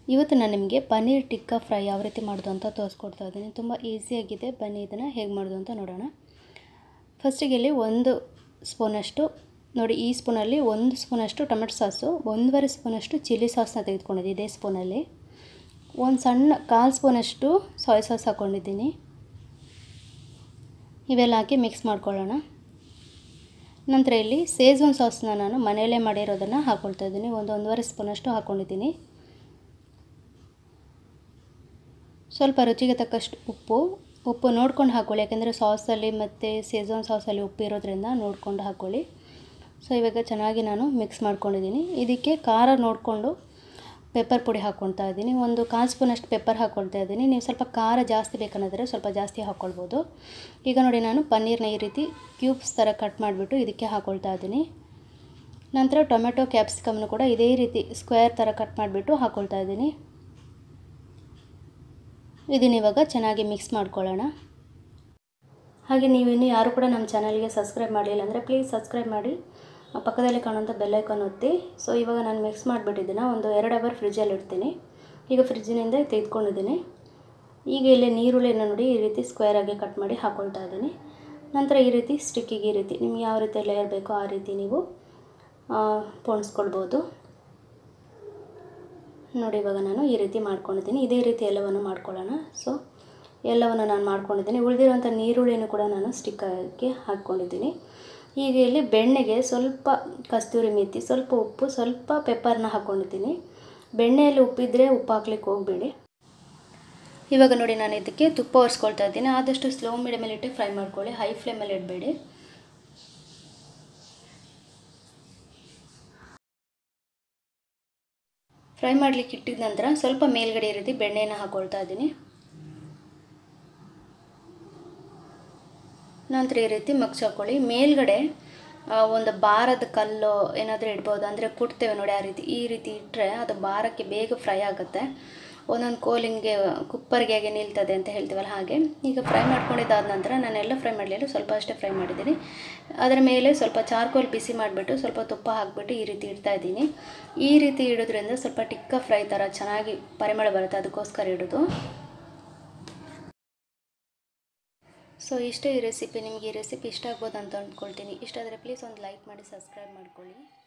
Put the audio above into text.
ಇವತ್ತು ನಾನು ನಿಮಗೆ ಪನ್ನೀರ್ ಟಿಕ್ಕಾ ಫ್ರೈ ಯಾವ ರೀತಿ ಮಾಡೋದು ಅಂತ ತೋರಿಸ್ಕೊಡ್ತಾ ಇದ್ದೀನಿ ತುಂಬ ಈಸಿಯಾಗಿದೆ ಬನ್ನಿ ಇದನ್ನು ಹೇಗೆ ಮಾಡೋದು ಅಂತ ನೋಡೋಣ ಫಸ್ಟಿಗೆ ಇಲ್ಲಿ ಒಂದು ಸ್ಪೂನಷ್ಟು ನೋಡಿ ಈ ಸ್ಪೂನಲ್ಲಿ ಒಂದು ಸ್ಪೂನಷ್ಟು ಟೊಮೆಟೊ ಸಾಸು ಒಂದೂವರೆ ಸ್ಪೂನಷ್ಟು ಚಿಲ್ಲಿ ಸಾಸನ್ನ ತೆಗೆದುಕೊಂಡಿದ್ದೆ ಇದೇ ಸ್ಪೂನಲ್ಲಿ ಒಂದು ಸಣ್ಣ ಕಾಲು ಸ್ಪೂನಷ್ಟು ಸಾಯ್ ಸಾಸ್ ಹಾಕ್ಕೊಂಡಿದ್ದೀನಿ ಇವೆಲ್ಲ ಹಾಕಿ ಮಿಕ್ಸ್ ಮಾಡ್ಕೊಳ್ಳೋಣ ನಂತರ ಇಲ್ಲಿ ಸೇಜ್ವಾನ್ ಸಾಸ್ನ ನಾನು ಮನೆಯಲ್ಲೇ ಮಾಡಿರೋದನ್ನು ಹಾಕ್ಕೊಳ್ತಾ ಇದ್ದೀನಿ ಒಂದು ಒಂದೂವರೆ ಸ್ಪೂನಷ್ಟು ಹಾಕ್ಕೊಂಡಿದ್ದೀನಿ ಸ್ವಲ್ಪ ರುಚಿಗೆ ತಕ್ಕಷ್ಟು ಉಪ್ಪು ಉಪ್ಪು ನೋಡ್ಕೊಂಡು ಹಾಕ್ಕೊಳ್ಳಿ ಯಾಕೆಂದರೆ ಸಾಸಲ್ಲಿ ಮತ್ತು ಸೇಜ್ವಾನ್ ಸಾಸಲ್ಲಿ ಉಪ್ಪು ಇರೋದ್ರಿಂದ ನೋಡ್ಕೊಂಡು ಹಾಕ್ಕೊಳ್ಳಿ ಸೊ ಇವಾಗ ಚೆನ್ನಾಗಿ ನಾನು ಮಿಕ್ಸ್ ಮಾಡ್ಕೊಂಡಿದ್ದೀನಿ ಇದಕ್ಕೆ ಖಾರ ನೋಡಿಕೊಂಡು ಪೆಪ್ಪರ್ ಪುಡಿ ಹಾಕ್ಕೊಳ್ತಾ ಇದ್ದೀನಿ ಒಂದು ಕಾಲು ಸ್ಪೂನಷ್ಟು ಪೆಪ್ಪರ್ ಹಾಕ್ಕೊಳ್ತಾ ಇದ್ದೀನಿ ನೀವು ಸ್ವಲ್ಪ ಖಾರ ಜಾಸ್ತಿ ಬೇಕನ್ನೋದ್ರೆ ಸ್ವಲ್ಪ ಜಾಸ್ತಿ ಹಾಕ್ಕೊಳ್ಬೋದು ಈಗ ನೋಡಿ ನಾನು ಪನ್ನೀರ್ನ ಈ ರೀತಿ ಕ್ಯೂಬ್ಸ್ ಥರ ಕಟ್ ಮಾಡಿಬಿಟ್ಟು ಇದಕ್ಕೆ ಹಾಕ್ಕೊಳ್ತಾ ಇದ್ದೀನಿ ನಂತರ ಟೊಮೆಟೊ ಕ್ಯಾಪ್ಸಿಕಮ್ನು ಕೂಡ ಇದೇ ರೀತಿ ಸ್ಕ್ವೇರ್ ಥರ ಕಟ್ ಮಾಡಿಬಿಟ್ಟು ಹಾಕ್ಕೊಳ್ತಾ ಇದ್ದೀನಿ ಇದನ್ನ ಇವಾಗ ಚೆನ್ನಾಗಿ ಮಿಕ್ಸ್ ಮಾಡ್ಕೊಳ್ಳೋಣ ಹಾಗೆ ನೀವಿನ್ನೂ ಯಾರು ಕೂಡ ನಮ್ಮ ಚಾನಲ್ಗೆ ಸಬ್ಸ್ಕ್ರೈಬ್ ಮಾಡಲಿಲ್ಲ ಅಂದರೆ ಪ್ಲೀಸ್ ಸಬ್ಸ್ಕ್ರೈಬ್ ಮಾಡಿ ಪಕ್ಕದಲ್ಲಿ ಕಾಣುವಂಥ ಬೆಲ್ಲೈಕಾನ್ ಒತ್ತಿ ಸೊ ಇವಾಗ ನಾನು ಮಿಕ್ಸ್ ಮಾಡಿಬಿಟ್ಟಿದ್ದೀನಿ ಒಂದು ಎರಡು ಅವರ್ ಫ್ರಿಜ್ಜಲ್ಲಿ ಇಡ್ತೀನಿ ಈಗ ಫ್ರಿಜ್ಜಿನಿಂದ ತೆಗೆದುಕೊಂಡಿದ್ದೀನಿ ಈಗ ಇಲ್ಲಿ ನೀರುಳ್ಳಿನ ನೋಡಿ ಈ ರೀತಿ ಸ್ಕ್ವೇರಾಗಿ ಕಟ್ ಮಾಡಿ ಹಾಕ್ಕೊಳ್ತಾ ಇದ್ದೀನಿ ನಂತರ ಈ ರೀತಿ ಸ್ಟಿಕ್ಕಿಗೆ ಈ ರೀತಿ ನಿಮ್ಗೆ ಯಾವ ರೀತಿ ಲೇಯರ್ ಬೇಕೋ ಆ ರೀತಿ ನೀವು ಪೋಣಿಸ್ಕೊಳ್ಬೋದು ನೋಡಿ ಇವಾಗ ನಾನು ಈ ರೀತಿ ಮಾಡ್ಕೊಂಡಿದ್ದೀನಿ ಇದೇ ರೀತಿ ಎಲ್ಲವನ್ನು ಮಾಡ್ಕೊಳ್ಳೋಣ ಸೊ ಎಲ್ಲವನ್ನು ನಾನು ಮಾಡ್ಕೊಂಡಿದ್ದೀನಿ ಉಳಿದಿರೋಂಥ ನೀರುಳ್ಳಿನೂ ಕೂಡ ನಾನು ಸ್ಟಿಕ್ಕಾಗಿ ಹಾಕ್ಕೊಂಡಿದ್ದೀನಿ ಈಗ ಇಲ್ಲಿ ಬೆಣ್ಣೆಗೆ ಸ್ವಲ್ಪ ಕಸ್ತೂರಿ ಮೆಥಿ ಸ್ವಲ್ಪ ಉಪ್ಪು ಸ್ವಲ್ಪ ಪೆಪ್ಪರ್ನ ಹಾಕ್ಕೊಂಡಿದ್ದೀನಿ ಬೆಣ್ಣೆಯಲ್ಲಿ ಉಪ್ಪಿದ್ರೆ ಉಪ್ಪು ಹಾಕ್ಲಿಕ್ಕೆ ಹೋಗಬೇಡಿ ಇವಾಗ ನೋಡಿ ನಾನು ಇದಕ್ಕೆ ತುಪ್ಪ ಒರೆಸ್ಕೊಳ್ತಾ ಇದ್ದೀನಿ ಆದಷ್ಟು ಸ್ಲೋ ಮೀಡಿಯಮಲ್ಲಿ ಇಟ್ಟು ಫ್ರೈ ಮಾಡ್ಕೊಳ್ಳಿ ಹೈ ಫ್ಲೇಮಲ್ಲಿ ಇಡಬೇಡಿ ಫ್ರೈ ಮಾಡಲಿಕ್ಕೆ ಇಟ್ಟಿದ ನಂತರ ಸ್ವಲ್ಪ ಮೇಲ್ಗಡೆ ಈ ರೀತಿ ಬೆಣ್ಣೆನ ಹಾಕ್ಕೊಳ್ತಾ ಇದ್ದೀನಿ ನಂತರ ಈ ರೀತಿ ಮಗ್ಚ್ ಹಾಕ್ಕೊಳ್ಳಿ ಮೇಲ್ಗಡೆ ಒಂದು ಬಾರದ ಕಲ್ಲು ಏನಾದರೂ ಇಡ್ಬೋದು ಅಂದರೆ ಕುಟ್ತೇವೆ ನೋಡಿ ಆ ರೀತಿ ಈ ರೀತಿ ಇಟ್ಟರೆ ಅದು ಬಾರಕ್ಕೆ ಬೇಗ ಫ್ರೈ ಆಗುತ್ತೆ ಒಂದೊಂದು ಕೋಲಿಂಗೆ ಕುಪ್ಪರಿಗೆ ಹೇಗೆ ನಿಲ್ತದೆ ಅಂತ ಹೇಳ್ತೀವಲ್ಲ ಹಾಗೆ ಈಗ ಫ್ರೈ ಮಾಡ್ಕೊಂಡಿದ್ದಾದ ನಂತರ ನಾನೆಲ್ಲ ಫ್ರೈ ಮಾಡಲಿಲ್ಲ ಸ್ವಲ್ಪ ಅಷ್ಟೇ ಫ್ರೈ ಮಾಡಿದ್ದೀನಿ ಅದರ ಮೇಲೆ ಸ್ವಲ್ಪ ಚಾರ್ಕೋಲ್ ಬಿಸಿ ಮಾಡಿಬಿಟ್ಟು ಸ್ವಲ್ಪ ತುಪ್ಪ ಹಾಕಿಬಿಟ್ಟು ಈ ರೀತಿ ಇಡ್ತಾ ಇದ್ದೀನಿ ಈ ರೀತಿ ಇಡೋದ್ರಿಂದ ಸ್ವಲ್ಪ ಟಿಕ್ಕ ಫ್ರೈ ಥರ ಚೆನ್ನಾಗಿ ಪರಿಮಳ ಬರುತ್ತೆ ಅದಕ್ಕೋಸ್ಕರ ಇಡೋದು ಸೊ ಇಷ್ಟೇ ಈ ರೆಸಿಪಿ ನಿಮಗೆ ಈ ರೆಸಿಪಿ ಇಷ್ಟ ಆಗ್ಬೋದು ಅಂತ ಅಂದ್ಕೊಳ್ತೀನಿ ಇಷ್ಟ ಆದರೆ ಪ್ಲೀಸ್ ಒಂದು ಲೈಕ್ ಮಾಡಿ ಸಬ್ಸ್ಕ್ರೈಬ್ ಮಾಡ್ಕೊಳ್ಳಿ